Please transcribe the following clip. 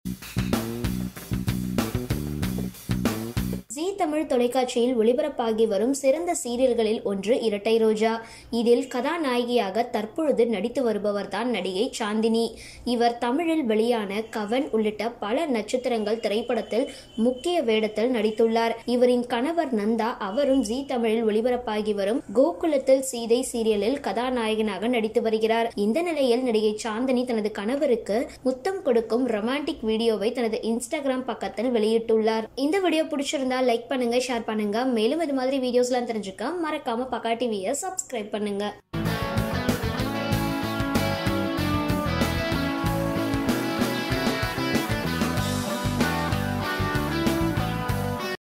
ஜீ தமிழ் தொலைக்காட்சியில் ஒளிபரப்பாகி வரும் சிறந்த சீரியல்களில் ஒன்று இரட்டை ரோஜா இதில் கதாநாயகியாக தற்பொழுது நடித்து வருபவர்தான் நடிகை சாந்தினி இவர் தமிழில் வெளியான கவன் உள்ளிட்ட பல நட்சத்திரங்கள் திரைப்படத்தில் முக்கிய வேடத்தில் நடித்துள்ளார் இவரின் கணவர் நந்தா அவரும் ஜீ தமிழில் ஒளிபரப்பாகி வரும் கோகுலத்தில் சீதை சீரியலில் கதாநாயகனாக நடித்து வருகிறார் இந்த நிலையில் நடிகை சாந்தினி தனது கணவருக்கு முத்தம் கொடுக்கும் ரொமான்டிக் வீடியோவை தனது இன்ஸ்டாகிராம் பக்கத்தில் வெளியிட்டுள்ளார் இந்த வீடியோ பிடிச்சிருந்தா லைக் பண்ணுங்க ஷேர் பண்ணுங்க மேலும் இது மாதிரி வீடியோஸ்லாம் தெரிஞ்சுக்க மறக்காம பக்கா டிவியை சப்ஸ்கிரைப் பண்ணுங்க